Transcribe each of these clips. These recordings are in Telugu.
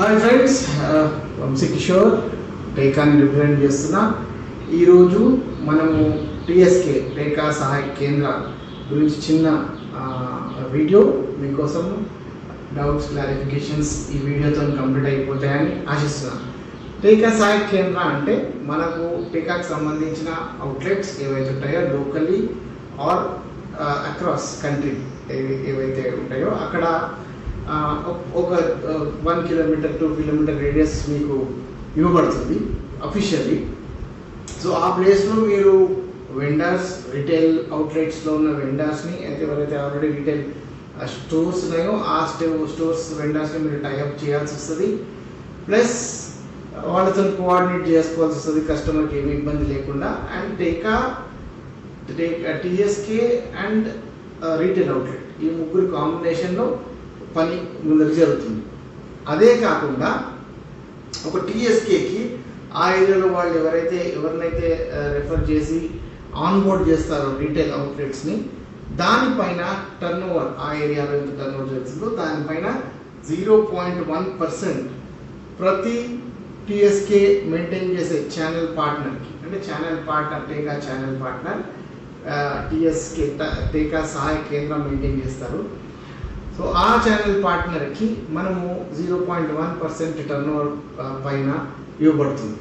హాయ్ ఫ్రెండ్స్ వంశీ కిషోర్ టేకాని రిప్రజెంట్ చేస్తున్నా ఈరోజు మనము టిఎస్కే రేఖా సహాయ కేంద్ర గురించి చిన్న ఆ, వీడియో మీకోసం డౌట్స్ క్లారిఫికేషన్స్ ఈ వీడియోతో కంప్లీట్ అయిపోతాయని ఆశిస్తున్నాను టీకా సహాయ కేంద్ర అంటే మనకు టీకాకు సంబంధించిన అవుట్లెట్స్ ఏవైతే ఉంటాయో లోకలీ ఆర్ అక్రాస్ కంట్రీ ఏవైతే ఉంటాయో అక్కడ ఆ, ఒక- ఒక one kilometre two kilometre radius మీకు ఇవ్వబడుతుంది అఫీషియల్లీ సో ఆ ప్లేస్లో మీరు వెండర్స్ రిటైల్ అవుట్లెట్స్లో ఉన్న వెండర్స్ని అయితే ఎవరైతే ఆల్రెడీ రిటైల్ స్టోర్స్ ఉన్నాయో ఆ స్టో స్టోర్స్ వెండర్స్ని మీరు టైఅప్ చేయాల్సి వస్తుంది ప్లస్ వాళ్ళతో కోఆర్డినేట్ చేసుకోవాల్సి వస్తుంది కస్టమర్కి ఏమి ఇబ్బంది లేకుండా అండ్ టేకా టేక్ టీఎస్కే అండ్ రీటైల్ అవుట్లెట్ ఈ ముగ్గురు కాంబినేషన్లో పని ముందరికి జరుగుతుంది అదే కాకుండా ఒక టీఎస్కేకి ఆ ఏరియాలో వాళ్ళు ఎవరైతే ఎవరినైతే రెఫర్ చేసి ఆన్ బోర్డ్ చేస్తారో రీటైల్ అవుట్లెట్స్ని దానిపైన టర్న్ ఓవర్ ఆ ఏరియాలో ఎంత టర్న్ ఓవర్ జరుగుతుందో దానిపైన జీరో పాయింట్ వన్ పర్సెంట్ ప్రతి టీఎస్కే మెయింటైన్ చేసే ఛానల్ పార్ట్నర్కి అంటే ఛానల్ పార్ట్నర్ టేకా ఛానల్ పార్ట్నర్ టీఎస్కే టేకా సహాయ కేంద్రం మెయింటైన్ చేస్తారు సో ఆ ఛానల్ పార్ట్నర్కి మనము zero point one percent turn over పైన ఇవ్వబడుతుంది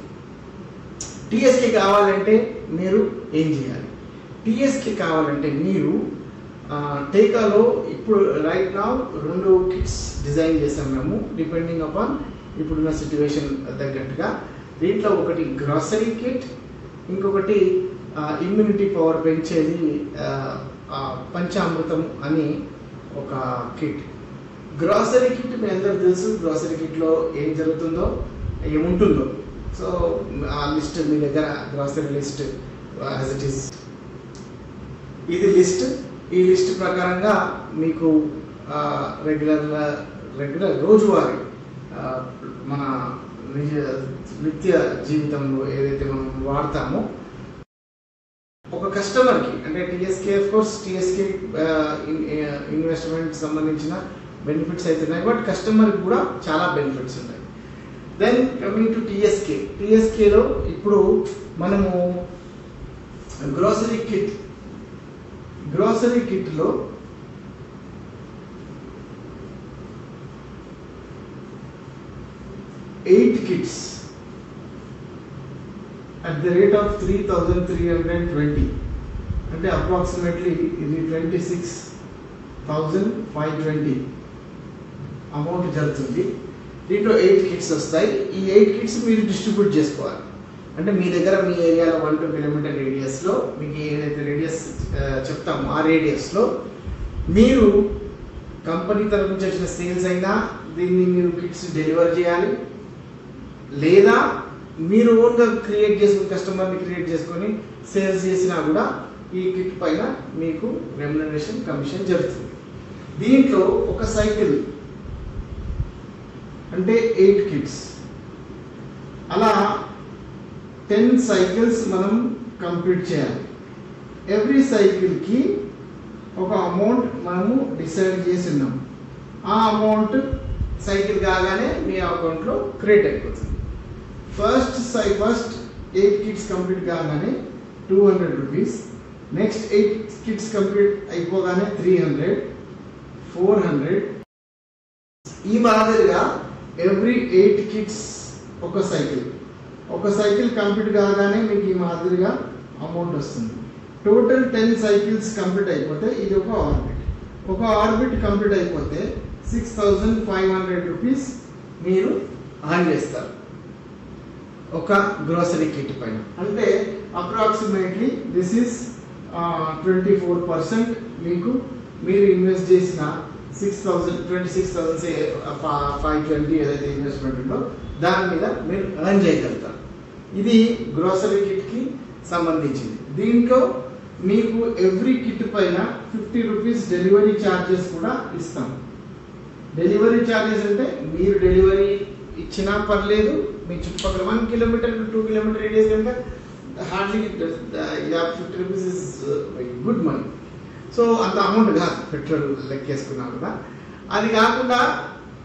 టీఎస్కి కావాలంటే మీరు ఏం చేయాలి టీఎస్కి కావాలంటే మీరు ఆ, టేకాలో ఇప్పుడు రైట్ నా రెండు కిట్స్ డిజైన్ చేసాం మేము డిపెండింగ్ అపాన్ ఇప్పుడున్న సిచ్యువేషన్ తగ్గట్టుగా దీంట్లో ఒకటి గ్రాసరీ కిట్ ఇంకొకటి ఇమ్యూనిటీ పవర్ పెంచేది ఆ, ఆ, పంచామృతం అని ఒక కిట్ గ్రాసరీ కిట్ మీ అందరికి తెలుసు గ్రాసరీ కిట్లో ఏం జరుగుతుందో ఏముంటుందో సో ఆ లిస్ట్ మీ దగ్గర grocery list as it is ఇది లిస్ట్ ఈ లిస్ట్ ప్రకారంగా మీకు రెగ్యులర్ రెగ్యులర్ రోజువారీ ఆ, మన నిజ నిత్య జీవితంలో ఏదైతే మనం వాడతామో ఒక కస్టమర్కి అంటే TSK of course TSK investment సంబంధించిన బెనిఫిట్స్ అయితే ఉన్నాయి బట్ కస్టమర్కి కూడా చాలా బెనిఫిట్స్ ఉన్నాయి దెన్ కమింగ్ టు టీఎస్కే టీఎస్కేలో ఇప్పుడు మనము గ్రోసరీ కిట్ గ్రోసరీ కిట్లో eight kits at the rate of three thousand three hundred twenty అంటే అప్రాక్సిమేట్లీ ఇది twenty six thousand five twenty amount జరుగుతుంది దీంట్లో ఎయిట్ కిట్స్ వస్తాయి ఈ ఎయిట్ కిట్స్ మీరు డిస్ట్రిబ్యూట్ చేసుకోవాలి అంటే మీ దగ్గర మీ ఏరియాలో వన్ టూ కిలోమీటర్ రేడియస్లో మీకు ఏదైతే రేడియస్ చెప్తామో ఆ రేడియస్లో మీరు కంపెనీ తరఫు నుంచి వచ్చిన సేల్స్ అయినా దీన్ని మీరు కిట్స్ డెలివర్ చేయాలి లేదా మీరు ఓన్గా క్రియేట్ చేసుకుని కస్టమర్ని క్రియేట్ చేసుకొని సేల్స్ చేసినా కూడా ఈ కిట్ పైన మీకు రెమ్యునరేషన్ కమిషన్ జరుగుతుంది దీంట్లో ఒక సైకిల్ అంటే ఎయిట్ కిట్స్ అలా టెన్ సైకిల్స్ మనం కంప్లీట్ చేయాలి ఎవ్రీ సైకిల్కి ఒక అమౌంట్ మనము డిసైడ్ చేసి ఉన్నాం ఆ అమౌంట్ సైకిల్ కాగానే మీ అకౌంట్లో క్రియేట్ అయిపోతుంది ఫస్ట్ సై ఫస్ట్ ఎయిట్ కిట్స్ కంప్లీట్ కాగానే two hundred rupees next eight kits complete అయిపోగానే త్రీ హండ్రెడ్ ఫోర్ హండ్రెడ్ ఈ మాదిరిగా ఎవ్రీ ఎయిట్ కిట్స్ ఒక సైకిల్ ఒక సైకిల్ కంప్లీట్ కాగానే మీకు ఈ మాదిరిగా అమౌంట్ వస్తుంది టోటల్ టెన్ సైకిల్స్ కంప్లీట్ అయిపోతే ఇది ఒక ఆర్బిట్ ఒక ఆర్బిట్ కంప్లీట్ అయిపోతే six thousand five hundred rupees మీరు ఆన్ చేస్తారు ఒక గ్రోసరీ కిట్ పైన అంటే approximately this is twenty four percent మీకు మీరు ఇన్వెస్ట్ చేసిన six thousand twenty six thousand five twenty ఏదైతే ఇన్వెస్ట్మెంట్ ఉందో దాని మీద మీరు ఎర్న్ చేయగలుగుతారు ఇది గ్రోసరీ కిట్కి సంబంధించింది దీంట్లో మీకు ఎవ్రీ కిట్ పైన ఫిఫ్టీ రూపీస్ డెలివరీ ఛార్జెస్ కూడా ఇస్తాం డెలివరీ ఛార్జెస్ అంటే మీరు డెలివరీ ఇచ్చినా పర్లేదు మీ చుట్టుపక్కల one kilometre two kilometre radius కనుక hardly fifty rupees is good money so అంత అమౌంట్ కాదు పెట్రోల్ లెక్కేసుకున్నా కూడా అది కాకుండా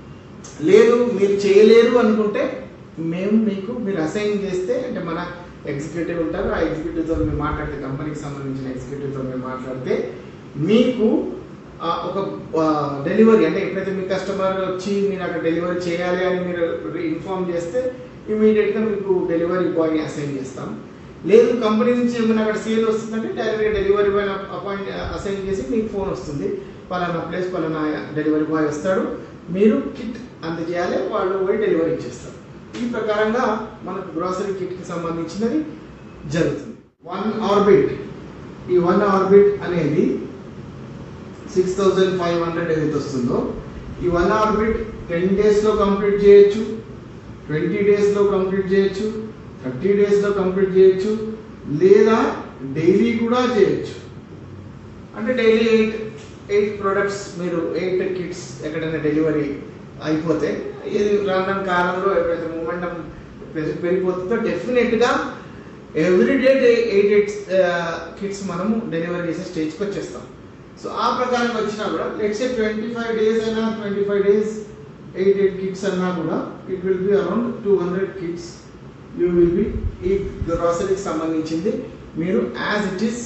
లేదు మీరు చేయలేరు అనుకుంటే మేము మీకు మీరు అసైన్ చేస్తే అంటే మన ఎగ్జిక్యూటివ్ ఉంటారు ఆ ఎగ్జిక్యూటివ్తో మీరు మాట్లాడితే కంపెనీకి సంబంధించిన ఎగ్జిక్యూటివ్తో మీరు మాట్లాడితే మీకు ఆ, ఒక డెలివరీ అంటే ఎప్పుడైతే మీ కస్టమర్ వచ్చి మీరు అక్కడ డెలివరీ చేయాలి అని మీరు ఇన్ఫార్మ్ చేస్తే ఇమీడియట్గా మీకు డెలివరీ బాయ్ని అసైన్ చేస్తాం లేదు కంపెనీ నుంచి ఏమైనా అక్కడ సేల్ వస్తుందంటే డైరెక్ట్గా డెలివరీ బాయ్ అపాయింట్ అసైన్ చేసి మీకు ఫోన్ వస్తుంది పలానా ప్లేస్ పలానా డెలివరీ బాయ్ వస్తాడు మీరు కిట్ అందజేయాలి వాళ్ళు పోయి డెలివరీ చేస్తారు ఈ ప్రకారంగా మనకు గ్రోసరీ కిట్కి సంబంధించినది జరుగుతుంది వన్ ఆర్బిట్ ఈ వన్ ఆర్బిట్ అనేది సిక్స్ థౌజండ్ ఫైవ్ హండ్రెడ్ ఏదైతే వస్తుందో ఈ వన్ ఆర్బిట్ టెన్ డేస్లో కంప్లీట్ చేయొచ్చు ట్వంటీ డేస్లో కంప్లీట్ చేయొచ్చు థర్టీ డేస్లో కంప్లీట్ చేయొచ్చు లేదా డైలీ కూడా చేయొచ్చు అంటే డైలీ ఎయిట్ ఎయిట్ ప్రొడక్ట్స్ మీరు ఎయిట్ కిట్స్ ఎక్కడైనా డెలివరీ అయిపోతే ఇది రానున్న కాలంలో ఎప్పుడైతే మూమెంటం పెరిగిపోతుందో డెఫినెట్గా every day eight eight kits మనము డెలివరీ చేసే స్టేజ్కి వచ్చేస్తాం సో ఆ ప్రకారం వచ్చినా కూడా let's A twenty five days అయినా twenty five days eight eight kits అన్నా కూడా it will be around two hundred kits you will be ఈ గ్రాసరీకి సంబంధించింది మీరు యాజ్ ఇట్ ఈస్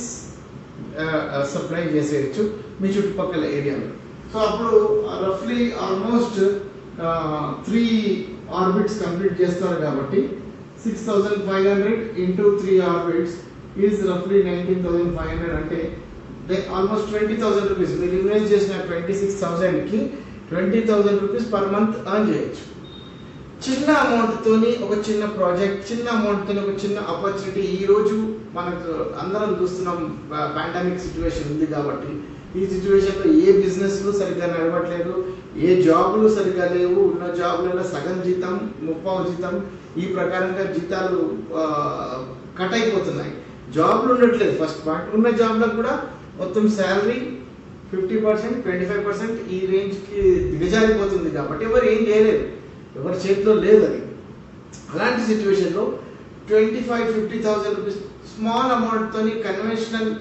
సప్లై చేసేయచ్చు మీ చుట్టుపక్కల ఏరియాలో సో అప్పుడు రఫ్లీ ఆల్మోస్ట్ త్రీ ఆర్బిట్స్ కంప్లీట్ చేస్తారు కాబట్టి six thousand five hundred into three orbits is రఫ్లీ నైన్టీన్ థౌసండ్ ఫైవ్ హండ్రెడ్ అంటే ఆల్మోస్ట్ ట్వంటీ థౌసండ్ రూపీస్ మీరు ఇన్వెస్ట్ చేసిన ట్వంటీ సిక్స్ థౌసండ్కి twenty thousand rupees per month earn చేయొచ్చు చిన్న అమౌంట్ తోని ఒక చిన్న ప్రాజెక్ట్ చిన్న అమౌంట్ తోని ఒక చిన్న ఆపర్చునిటీ ఈ రోజు మనకు అందరం చూస్తున్నాం పాండమిక్ సిచ్యువేషన్ ఉంది కాబట్టి ఈ సిచ్యువేషన్ లో ఏ బిజినెస్ సరిగ్గా నడవట్లేదు ఏ జాబులు సరిగ్గా లేవు ఉన్న జాబులలో సగం జీతం ముప్పావు జీతం ఈ ప్రకారంగా జీతాలు కట్ అయిపోతున్నాయి జాబ్లు ఉండట్లేదు ఫస్ట్ పాయింట్ ఉన్న జాబ్లకు కూడా మొత్తం salary fifty percent twenty five percent ఈ రేంజ్కి దిగజారిపోతుంది కాబట్టి ఎవరు ఏం చేయలేరు ఎవరి చేతిలో లేదు అది అలాంటి సిచ్యువేషన్లో twenty five fifty thousand rupees small అమౌంట్తో కన్వెన్షనల్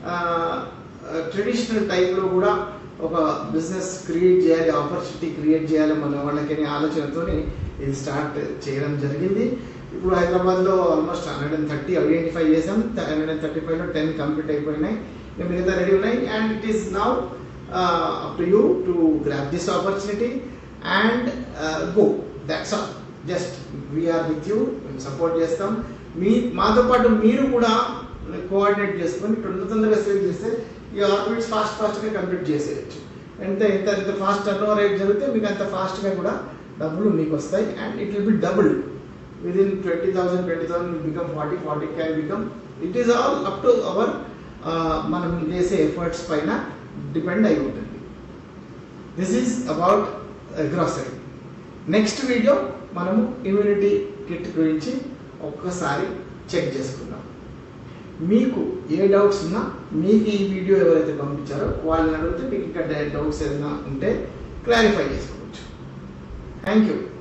ట్రెడిషనల్ టైప్లో కూడా ఒక బిజినెస్ క్రియేట్ చేయాలి ఆపర్చునిటీ క్రియేట్ చేయాలి మన వాళ్ళకి అనే ఆలోచనతో ఇది స్టార్ట్ చేయడం జరిగింది ఇప్పుడు హైదరాబాద్లో almost hundred and thirty identify చేసాం హండ్రెడ్ అండ్ థర్టీ ఫైవ్లో టెన్ కంప్లీట్ అయిపోయినాయి ఇంకా మిగతా రెడీ ఉన్నాయి and it is now up to you to grab this opportunity and go that's all just we're with you మేము సపోర్ట్ చేస్తాం మీ మాతో పాటు మీరు కూడా కోఆర్డినేట్ చేసుకొని తొందర తొందరగా సేవ్ చేస్తే ఈ ఆర్బిట్స్ ఫాస్ట్ ఫాస్ట్గా కంప్లీట్ చేసేయచ్చు ఎంత ఎంత ఎంత ఫాస్ట్ టర్న్ ఓవర్ రేట్ జరిగితే మీకు అంత ఫాస్ట్గా కూడా డబ్బులు మీకు వస్తాయి and it will be double with in twenty thousand twenty thousand become forty forty can become it is all up to our మనం చేసే ఎఫర్ట్స్ పైన డిపెండ్ అయి ఉంటుంది this is about grocery next video మనము ఇమ్యూనిటీ కిట్ గురించి ఒక్కసారి చెక్ చేసుకుందాం మీకు ఏ డౌట్స్ ఉన్నా మీకు ఈ వీడియో ఎవరైతే పంపించారో వాళ్ళని అడిగితే మీకు ఇంకా డౌట్స్ ఏదైనా ఉంటే క్లారిఫై చేసుకోవచ్చు థ్యాంక్ యూ